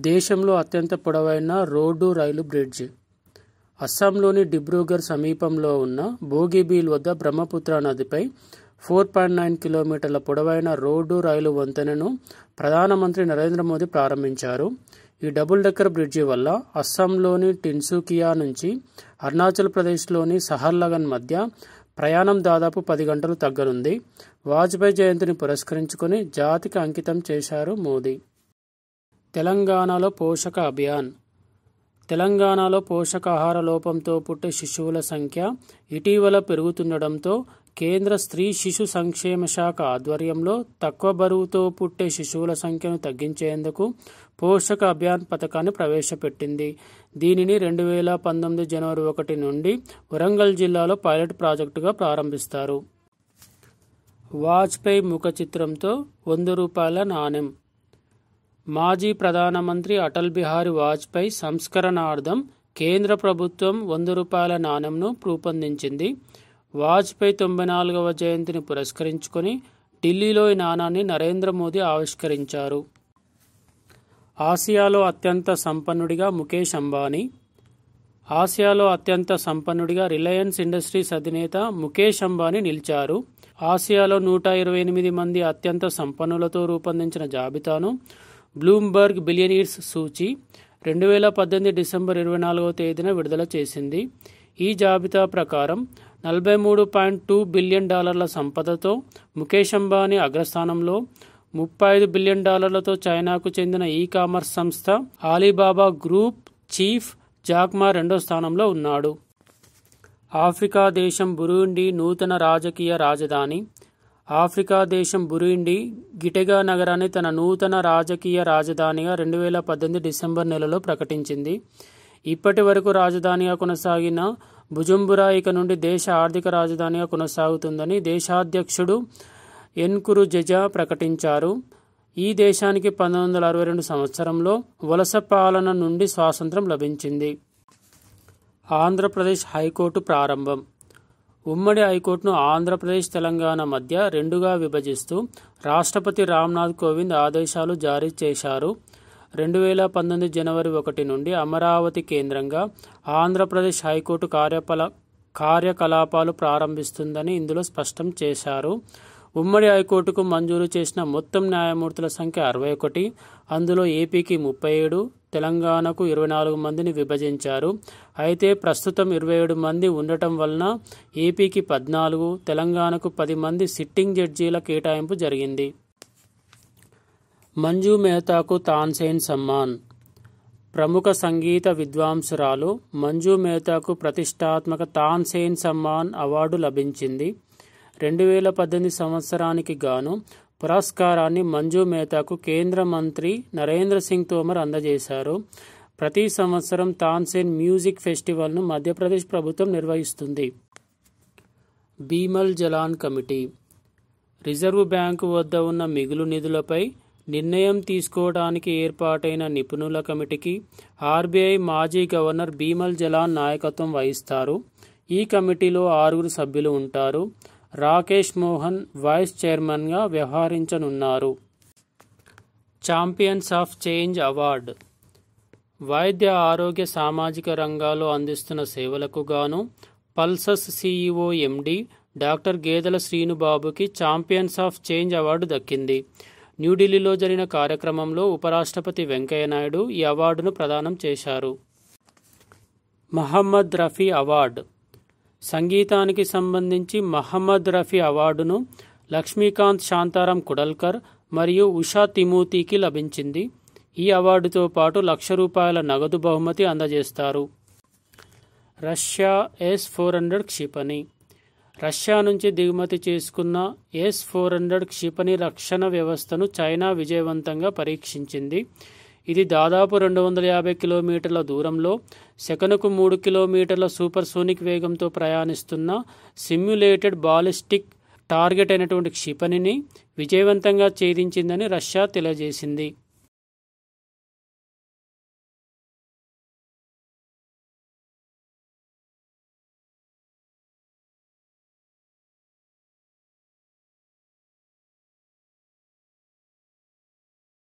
దేశంలో అత్యంత పొడవైన రోడ్డు రైలు బ్రిడ్జ్ అస్సాంలోని డిబ్రూగర్ సమీపంలో ఉన్న బోగిబీల్ వద్ద బ్రహ్మపుత్ర నదిపై ఫోర్ పాయింట్ నైన్ కిలోమీటర్ల పొడవైన రోడ్డు రైలు వంతెనను ప్రధానమంత్రి నరేంద్ర మోదీ ప్రారంభించారు ఈ డబుల్ డెక్కర్ బ్రిడ్జి వల్ల అస్సాంలోని టిన్సుకియా నుంచి అరుణాచల్ ప్రదేశ్లోని సహర్లగన్ మధ్య ప్రయాణం దాదాపు పది గంటలు తగ్గనుంది వాజ్పేయి జయంతిని పురస్కరించుకొని జాతికి అంకితం చేశారు మోదీ తెలంగాణలో పోషక అభియాన్ తెలంగాణలో పోషకాహార లోపంతో పుట్టే శిశువుల సంఖ్య ఇటీవల పెరుగుతుండడంతో కేంద్ర స్త్రీ శిశు సంక్షేమ శాఖ ఆధ్వర్యంలో తక్కువ బరువుతో పుట్టే శిశువుల సంఖ్యను తగ్గించేందుకు పోషక అభియాన్ పథకాన్ని ప్రవేశపెట్టింది దీనిని రెండు వేల పంతొమ్మిది జనవరి ఒకటి నుండి వరంగల్ జిల్లాలో పైలట్ ప్రాజెక్టుగా ప్రారంభిస్తారు వాజ్పేయి ముఖ చిత్రంతో వంద రూపాయల నాణెం మాజీ ప్రధానమంత్రి అటల్ బిహారీ వాజ్పేయి సంస్కరణార్థం కేంద్ర ప్రభుత్వం వంద రూపాయల నాణెంను రూపొందించింది వాజ్పేయి తొంభై నాలుగవ జయంతిని పురస్కరించుకొని ఢిల్లీలో ఈ నాణాన్ని నరేంద్ర మోదీ ఆవిష్కరించారు ఆసియాలో అత్యంత సంపన్నుడిగా ముఖేష్ అంబానీ ఆసియాలో అత్యంత సంపన్నుడిగా రిలయన్స్ ఇండస్ట్రీస్ అధినేత ముఖేష్ అంబానీ నిలిచారు ఆసియాలో నూట ఇరవై ఎనిమిది మంది అత్యంత సంపన్నులతో రూపొందించిన జాబితాను బ్లూంబర్గ్ బిలియనీర్స్ సూచి రెండు వేల పద్దెనిమిది డిసెంబర్ ఇరవై నాలుగవ తేదీన విడుదల చేసింది ఈ జాబితా ప్రకారం నలభై మూడు పాయింట్ టూ బిలియన్ డాలర్ల సంపదతో ముఖేష్ అంబానీ అగ్రస్థానంలో ముప్పై ఐదు బిలియన్ డాలర్లతో చైనాకు చెందిన ఈ కామర్స్ సంస్థ ఆలీబాబా గ్రూప్ చీఫ్ జాక్మా రెండో స్థానంలో ఉన్నాడు ఆఫ్రికా దేశం బురుండి నూతన రాజకీయ రాజధాని ఆఫ్రికా దేశం బురుండి గిటెగా నగరాన్ని తన నూతన రాజకీయ రాజధానిగా రెండు వేల పద్దెనిమిది డిసెంబర్ నెలలో ప్రకటించింది ఇప్పటి వరకు రాజధానిగా కొనసాగిన బుజుంబురా ఇక నుండి దేశ ఆర్థిక రాజధానిగా కొనసాగుతుందని దేశాధ్యక్షుడు ఎన్కురు జెజా ప్రకటించారు ఈ దేశానికి పంతొమ్మిది వందల అరవై రెండు సంవత్సరంలో వలస పాలన నుండి స్వాతంత్రం లభించింది ఆంధ్రప్రదేశ్ హైకోర్టు ప్రారంభం ఉమ్మడి హైకోర్టును ఆంధ్రప్రదేశ్ తెలంగాణ మధ్య రెండుగా విభజిస్తూ రాష్ట్రపతి రామ్నాథ్ కోవింద్ ఆదేశాలు జారీ చేశారు రెండు వేల పంతొమ్మిది జనవరి ఒకటి నుండి అమరావతి కేంద్రంగా ఆంధ్రప్రదేశ్ హైకోర్టు కార్యపల కార్యకలాపాలు ప్రారంభిస్తుందని ఇందులో స్పష్టం చేశారు ఉమ్మడి హైకోర్టుకు మంజూరు చేసిన మొత్తం న్యాయమూర్తుల సంఖ్య అరవై ఒకటి అందులో ఏపీకి ముప్పై ఏడు తెలంగాణకు ఇరవై నాలుగు మందిని విభజించారు అయితే ప్రస్తుతం ఇరవై ఏడు మంది ఉండటం వలన ఏపీకి పద్నాలుగు తెలంగాణకు పది మంది సిట్టింగ్ జడ్జీల కేటాయింపు జరిగింది మంజు మెహతాకు తాన్సేన్ సమ్మాన్ ప్రముఖ సంగీత విద్వాంసురాలు మంజు మెహతాకు ప్రతిష్టాత్మక తాన్సేన్ సమ్మాన్ అవార్డు లభించింది రెండు వేల పద్దెనిమిది సంవత్సరానికి గాను పురస్కారాన్ని మంజు మెహతాకు కేంద్ర మంత్రి నరేంద్ర సింగ్ తోమర్ అందజేశారు ప్రతి సంవత్సరం తాన్సేన్ మ్యూజిక్ ఫెస్టివల్ను మధ్యప్రదేశ్ ప్రభుత్వం నిర్వహిస్తుంది Bimal Jalan committee reserve bank వద్ద ఉన్న మిగులు నిధులపై నిర్ణయం తీసుకోవడానికి ఏర్పాటైన నిపుణుల కమిటీకి ఆర్బీఐ మాజీ గవర్నర్ బీమల్ జలాన్ నాయకత్వం వహిస్తారు ఈ కమిటీలో ఆరుగురు సభ్యులు ఉంటారు రాకేష్ మోహన్ వైస్ చైర్మన్గా వ్యవహరించనున్నారు ఛాంపియన్స్ ఆఫ్ చేంజ్ అవార్డు వైద్య ఆరోగ్య సామాజిక రంగాల్లో అందిస్తున్న సేవలకు గాను pulses CEO MD doctor Gedela శ్రీనుబాబుకి ఛాంపియన్స్ ఆఫ్ చేంజ్ అవార్డు దక్కింది న్యూఢిల్లీలో జరిగిన కార్యక్రమంలో ఉపరాష్ట్రపతి వెంకయ్యనాయుడు ఈ అవార్డును ప్రదానం చేశారు మహమ్మద్ రఫీ అవార్డు సంగీతానికి సంబంధించి మహమ్మద్ రఫీ అవార్డును లక్ష్మీకాంత్ శాంతారాం కుడల్కర్ మరియు ఉషా తిమూతికి లభించింది ఈ అవార్డుతో పాటు లక్ష రూపాయల నగదు బహుమతి అందజేస్తారు రష్యా ఎస్ ఫోర్ హండ్రెడ్ క్షిపణి రష్యా నుంచి దిగుమతి చేసుకున్న ఎస్ ఫోర్ హండ్రెడ్ క్షిపణి రక్షణ వ్యవస్థను చైనా విజయవంతంగా పరీక్షించింది ఇది దాదాపు రెండు వందల యాభై కిలోమీటర్ల దూరంలో సెకనుకు మూడు కిలోమీటర్ల సూపర్సోనిక్ వేగంతో ప్రయాణిస్తున్న సిమ్యులేటెడ్ బాలిస్టిక్ టార్గెట్ అయినటువంటి క్షిపణిని విజయవంతంగా ఛేదించిందని రష్యా తెలియజేసింది